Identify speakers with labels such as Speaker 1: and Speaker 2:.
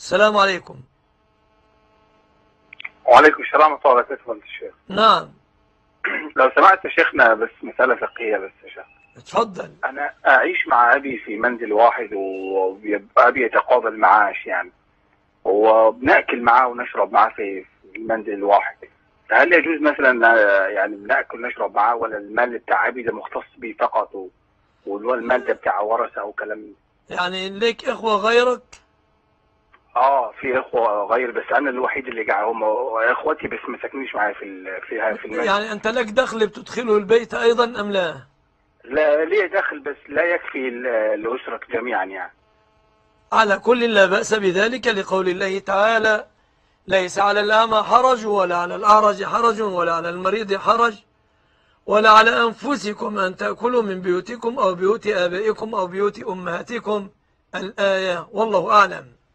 Speaker 1: السلام عليكم
Speaker 2: وعليكم السلام ورحمة الله وبركاته فضيلة الشيخ
Speaker 1: نعم
Speaker 2: لو سمعت يا شيخنا بس مسألة فقهية بس يا شيخ
Speaker 1: اتفضل
Speaker 2: أنا أعيش مع أبي في منزل واحد ويبقى أبي يتقاضى المعاش يعني وبناكل معاه ونشرب معاه في في المنزل الواحد هل يجوز مثلا آه، يعني بناكل ونشرب معاه ولا المال بتاع أبي ده مختص بيه فقط و- واللي هو المال ده بتاع ورثة أو كلام من ده؟
Speaker 1: يعني ليك إخوة غيرك
Speaker 2: اه في اخوه غير بس انا الوحيد اللي قاعد هم اخواتي بس ما ساكنينش معايا في ال- في في المنزل
Speaker 1: يعني أنت لك دخل بتدخله البيت أيضا أم لا
Speaker 2: لا ليه دخل بس لا يكفي ال- لأسرة جميعا يعني
Speaker 1: على كل لا بأس بذلك لقول الله تعالى ليس على الأعمى حرج ولا على الأعرج حرج ولا على المريض حرج ولا على أنفسكم أن تأكلوا من بيوتكم أو بيوت آبائكم أو بيوت أمهاتكم الآية والله أعلم